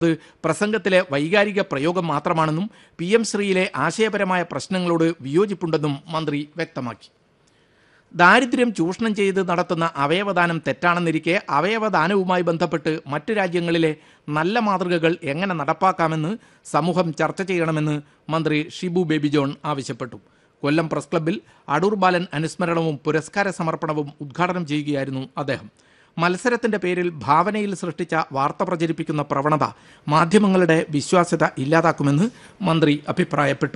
അത് പ്രസംഗത്തിലെ വൈകാരിക പ്രയോഗം മാത്രമാണെന്നും പി എം ശ്രീയിലെ ആശയപരമായ പ്രശ്നങ്ങളോട് വിയോജിപ്പുണ്ടെന്നും മന്ത്രി വ്യക്തമാക്കി ദാരിദ്ര്യം ചൂഷണം ചെയ്ത് നടത്തുന്ന അവയവദാനം തെറ്റാണെന്നിരിക്കെ അവയവദാനവുമായി ബന്ധപ്പെട്ട് മറ്റു രാജ്യങ്ങളിലെ നല്ല മാതൃകകൾ എങ്ങനെ നടപ്പാക്കാമെന്ന് സമൂഹം ചർച്ച ചെയ്യണമെന്ന് മന്ത്രി ഷിബു ബേബി ജോൺ ആവശ്യപ്പെട്ടു കൊല്ലം പ്രസ് ക്ലബ്ബിൽ അടൂർ ബാലൻ അനുസ്മരണവും പുരസ്കാര സമർപ്പണവും ഉദ്ഘാടനം ചെയ്യുകയായിരുന്നു അദ്ദേഹം മത്സരത്തിന്റെ പേരിൽ ഭാവനയിൽ സൃഷ്ടിച്ച വാർത്ത പ്രചരിപ്പിക്കുന്ന പ്രവണത മാധ്യമങ്ങളുടെ വിശ്വാസ്യത ഇല്ലാതാക്കുമെന്ന് മന്ത്രി അഭിപ്രായപ്പെട്ടു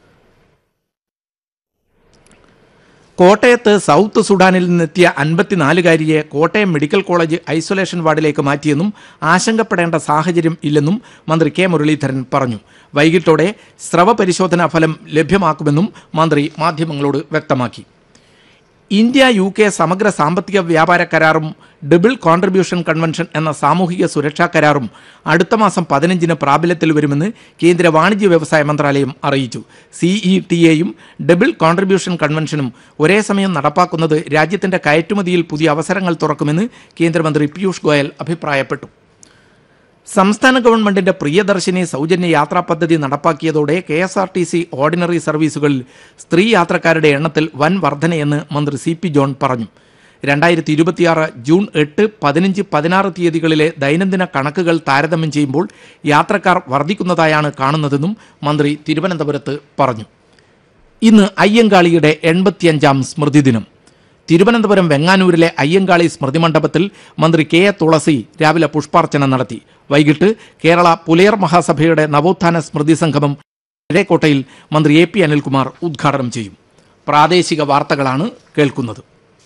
കോട്ടയത്ത് സൗത്ത് സുഡാനിൽ നിന്നെത്തിയ അൻപത്തിനാലുകാരിയെ കോട്ടയം മെഡിക്കൽ കോളേജ് ഐസൊലേഷൻ വാർഡിലേക്ക് മാറ്റിയെന്നും ആശങ്കപ്പെടേണ്ട സാഹചര്യം ഇല്ലെന്നും മന്ത്രി കെ മുരളീധരൻ പറഞ്ഞു വൈകിട്ടോടെ സ്രവ പരിശോധനാ ഫലം ലഭ്യമാക്കുമെന്നും മന്ത്രി മാധ്യമങ്ങളോട് വ്യക്തമാക്കി ഇന്ത്യ യു കെ സമഗ്ര സാമ്പത്തിക വ്യാപാര കരാറും ഡബിൾ കോൺട്രിബ്യൂഷൻ കൺവെൻഷൻ എന്ന സാമൂഹിക സുരക്ഷാ കരാറും അടുത്ത മാസം പതിനഞ്ചിന് പ്രാബല്യത്തിൽ വരുമെന്ന് കേന്ദ്ര വാണിജ്യ വ്യവസായ മന്ത്രാലയം അറിയിച്ചു സിഇ ടി എയും ഡബിൾ കോൺട്രിബ്യൂഷൻ കൺവെൻഷനും ഒരേ സമയം നടപ്പാക്കുന്നത് രാജ്യത്തിന്റെ കയറ്റുമതിയിൽ പുതിയ അവസരങ്ങൾ തുറക്കുമെന്ന് കേന്ദ്രമന്ത്രി പീയൂഷ് ഗോയൽ അഭിപ്രായപ്പെട്ടു സംസ്ഥാന ഗവൺമെന്റിന്റെ പ്രിയദർശിനി സൗജന്യ യാത്രാ പദ്ധതി നടപ്പാക്കിയതോടെ K S R T C ordinary സർവീസുകളിൽ സ്ത്രീ യാത്രക്കാരുടെ എണ്ണത്തിൽ വൻ വർധനയെന്ന് മന്ത്രി സി പി ജോൺ പറഞ്ഞു രണ്ടായിരത്തി ഇരുപത്തിയാറ് ജൂൺ എട്ട് പതിനഞ്ച് പതിനാറ് തീയതികളിലെ ദൈനംദിന കണക്കുകൾ താരതമ്യം ചെയ്യുമ്പോൾ യാത്രക്കാർ വർദ്ധിക്കുന്നതായാണ് കാണുന്നതെന്നും മന്ത്രി തിരുവനന്തപുരത്ത് പറഞ്ഞു ഇന്ന് അയ്യങ്കാളിയുടെ എൺപത്തിയഞ്ചാം സ്മൃതി ദിനം തിരുവനന്തപുരം വെങ്ങാനൂരിലെ അയ്യങ്കാളി സ്മൃതി മണ്ഡപത്തിൽ മന്ത്രി കെ എ തുളസി രാവിലെ പുഷ്പാർച്ചന നടത്തി വൈകിട്ട് കേരള പുലയർ മഹാസഭയുടെ നവോത്ഥാന സ്മൃതി സംഗമം കിഴേക്കോട്ടയിൽ മന്ത്രി എ പി അനിൽകുമാർ ഉദ്ഘാടനം ചെയ്യും പ്രാദേശിക വാർത്തകളാണ് കേൾക്കുന്നത്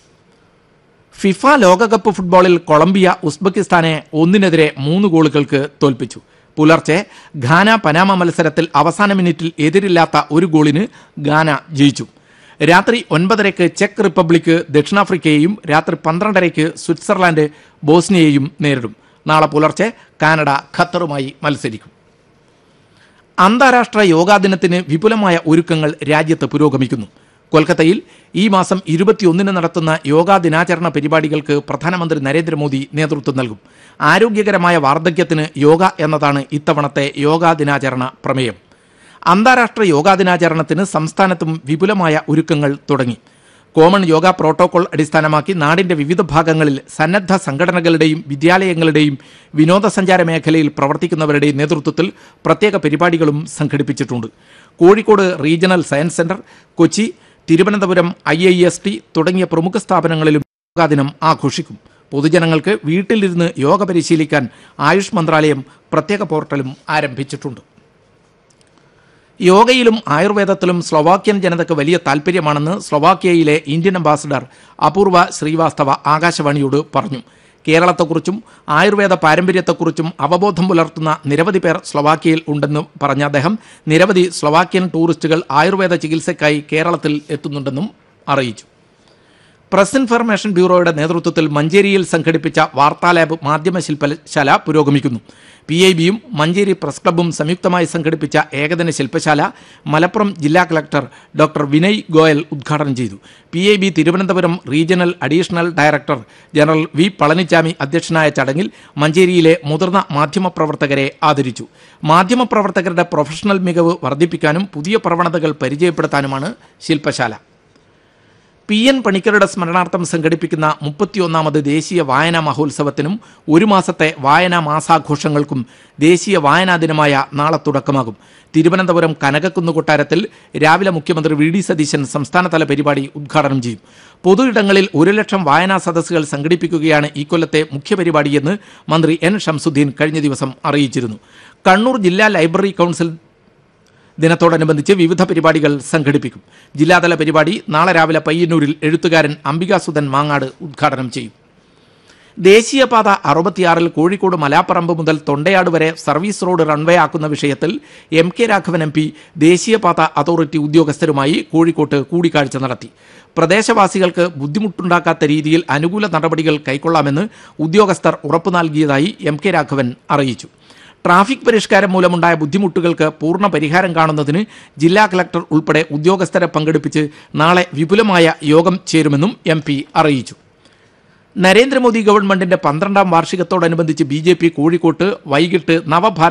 ഫിഫ ലോകകപ്പ് ഫുട്ബോളിൽ കൊളംബിയ ഉസ്ബെക്കിസ്ഥാനെ ഒന്നിനെതിരെ മൂന്ന് ഗോളുകൾക്ക് തോൽപ്പിച്ചു പുലർച്ചെ ഘാന പനാമ മത്സരത്തിൽ അവസാന മിനിറ്റിൽ എതിരില്ലാത്ത ഒരു ഗോളിന് ഘാന ജയിച്ചു രാത്രി ഒൻപതരയ്ക്ക് ചെക്ക് റിപ്പബ്ലിക് ദക്ഷിണാഫ്രിക്കയെയും രാത്രി പന്ത്രണ്ടരയ്ക്ക് സ്വിറ്റ്സർലാൻഡ് ബോസ്നിയയെയും നേരിടും നാളെ പുലർച്ചെ കാനഡ ഖത്തറുമായി മത്സരിക്കും അന്താരാഷ്ട്ര യോഗാ ദിനത്തിന് വിപുലമായ ഒരുക്കങ്ങൾ രാജ്യത്ത് പുരോഗമിക്കുന്നു കൊൽക്കത്തയിൽ ഈ മാസം ഇരുപത്തിയൊന്നിന് നടത്തുന്ന യോഗാ ദിനാചരണ പരിപാടികൾക്ക് പ്രധാനമന്ത്രി നരേന്ദ്രമോദി നേതൃത്വം നൽകും ആരോഗ്യകരമായ വാർദ്ധക്യത്തിന് യോഗ എന്നതാണ് ഇത്തവണത്തെ യോഗാ ദിനാചരണ പ്രമേയം അന്താരാഷ്ട്ര യോഗാ ദിനാചരണത്തിന് സംസ്ഥാനത്തും വിപുലമായ ഒരുക്കങ്ങൾ തുടങ്ങി കോമൺ യോഗ പ്രോട്ടോകോൾ അടിസ്ഥാനമാക്കി നാടിന്റെ വിവിധ ഭാഗങ്ങളിൽ സന്നദ്ധ സംഘടനകളുടെയും വിദ്യാലയങ്ങളുടെയും വിനോദസഞ്ചാര മേഖലയിൽ പ്രവർത്തിക്കുന്നവരുടെയും നേതൃത്വത്തിൽ പ്രത്യേക പരിപാടികളും സംഘടിപ്പിച്ചിട്ടുണ്ട് Kozhikode regional science centre Kochi Thiruvananthapuram I I S T തുടങ്ങിയ പ്രമുഖ സ്ഥാപനങ്ങളിലും യോഗാ ദിനം ആഘോഷിക്കും പൊതുജനങ്ങൾക്ക് വീട്ടിലിരുന്ന് യോഗ പരിശീലിക്കാൻ ആയുഷ് മന്ത്രാലയം പ്രത്യേക പോർട്ടലും ആരംഭിച്ചിട്ടുണ്ട് യോഗയിലും ആയുർവേദത്തിലും സ്ലൊവാക്യൻ ജനതയ്ക്ക് വലിയ താൽപ്പര്യമാണെന്ന് സ്ലൊവാക്യയിലെ ഇന്ത്യൻ അംബാസഡർ അപൂർവ ശ്രീവാസ്തവ ആകാശവാണിയോട് പറഞ്ഞു കേരളത്തെക്കുറിച്ചും ആയുർവേദ പാരമ്പര്യത്തെക്കുറിച്ചും അവബോധം പുലർത്തുന്ന നിരവധി പേർ സ്ലൊവാക്യയിൽ ഉണ്ടെന്ന് പറഞ്ഞ അദ്ദേഹം നിരവധി സ്ലൊവാക്യൻ ടൂറിസ്റ്റുകൾ ആയുർവേദ ചികിത്സയ്ക്കായി കേരളത്തിൽ എത്തുന്നുണ്ടെന്നും അറിയിച്ചു പ്രസ് ഇൻഫർമേഷൻ ബ്യൂറോയുടെ നേതൃത്വത്തിൽ മഞ്ചേരിയിൽ സംഘടിപ്പിച്ച വാർത്താ ലാബ് മാധ്യമ ശില്പശാല പുരോഗമിക്കുന്നു പി ഐ ബിയും മഞ്ചേരി പ്രസ് ക്ലബ്ബും സംയുക്തമായി സംഘടിപ്പിച്ച ഏകദിന ശില്പശാല മലപ്പുറം ജില്ലാ കളക്ടർ ഡോക്ടർ വിനയ് ഗോയൽ ഉദ്ഘാടനം ചെയ്തു P I B Thiruvananthapuram regional additional director general V Palanichamy അധ്യക്ഷനായ ചടങ്ങിൽ മഞ്ചേരിയിലെ മുതിർന്ന മാധ്യമപ്രവർത്തകരെ ആദരിച്ചു മാധ്യമപ്രവർത്തകരുടെ പ്രൊഫഷണൽ മികവ് വർദ്ധിപ്പിക്കാനും പുതിയ പ്രവണതകൾ പരിചയപ്പെടുത്താനുമാണ് ശില്പശാല പി എൻ പണിക്കരുടെ സ്മരണാർത്ഥം സംഘടിപ്പിക്കുന്ന മുപ്പത്തിയൊന്നാമത് ദേശീയ വായനാ മഹോത്സവത്തിനും ഒരു മാസത്തെ വായനാ മാസാഘോഷങ്ങൾക്കും ദേശീയ വായനാ ദിനമായ നാളെ തുടക്കമാകും തിരുവനന്തപുരം കനകക്കുന്ന് കൊട്ടാരത്തിൽ രാവിലെ മുഖ്യമന്ത്രി വി ഡി സതീശൻ സംസ്ഥാനതല പരിപാടി ഉദ്ഘാടനം ചെയ്യും പൊതു ഇടങ്ങളിൽ ഒരു ലക്ഷം വായനാ സദസ്സുകൾ സംഘടിപ്പിക്കുകയാണ് ഈ കൊല്ലത്തെ മുഖ്യ പരിപാടിയെന്ന് മന്ത്രി എൻ ഷംസുദ്ദീൻ കഴിഞ്ഞ ദിവസം അറിയിച്ചിരുന്നു കണ്ണൂർ ജില്ലാ ലൈബ്രറി കൗൺസിൽ ദിനത്തോടനുബന്ധിച്ച് വിവിധ പരിപാടികൾ സംഘടിപ്പിക്കും ജില്ലാതല പരിപാടി നാളെ രാവിലെ പയ്യന്നൂരിൽ എഴുത്തുകാരൻ അംബികാസുധൻ മാങ്ങാട് ഉദ്ഘാടനം ചെയ്യും ദേശീയപാത അറുപത്തിയാറിൽ കോഴിക്കോട് മലാപ്പറമ്പ് മുതൽ തൊണ്ടയാട് വരെ സർവീസ് റോഡ് റൺവേ ആക്കുന്ന വിഷയത്തിൽ M K Raghavan M P ദേശീയപാത അതോറിറ്റി ഉദ്യോഗസ്ഥരുമായി കോഴിക്കോട്ട് കൂടിക്കാഴ്ച നടത്തി പ്രദേശവാസികൾക്ക് ബുദ്ധിമുട്ടുണ്ടാക്കാത്ത രീതിയിൽ അനുകൂല നടപടികൾ കൈക്കൊള്ളാമെന്ന് ഉദ്യോഗസ്ഥർ ഉറപ്പു നൽകിയതായി എം കെ രാഘവൻ അറിയിച്ചു ട്രാഫിക് പരിഷ്കാരം മൂലമുണ്ടായ ബുദ്ധിമുട്ടുകൾക്ക് പൂർണ്ണ പരിഹാരം കാണുന്നതിന് ജില്ലാ കളക്ടർ ഉൾപ്പെടെ ഉദ്യോഗസ്ഥരെ പങ്കെടുപ്പിച്ച് നാളെ വിപുലമായ യോഗം ചേരുമെന്നും എം അറിയിച്ചു നരേന്ദ്രമോദി ഗവൺമെന്റിന്റെ പന്ത്രണ്ടാം വാർഷികത്തോടനുബന്ധിച്ച് ബി ജെ പി കോഴിക്കോട്ട് വൈകിട്ട് നവഭാരത്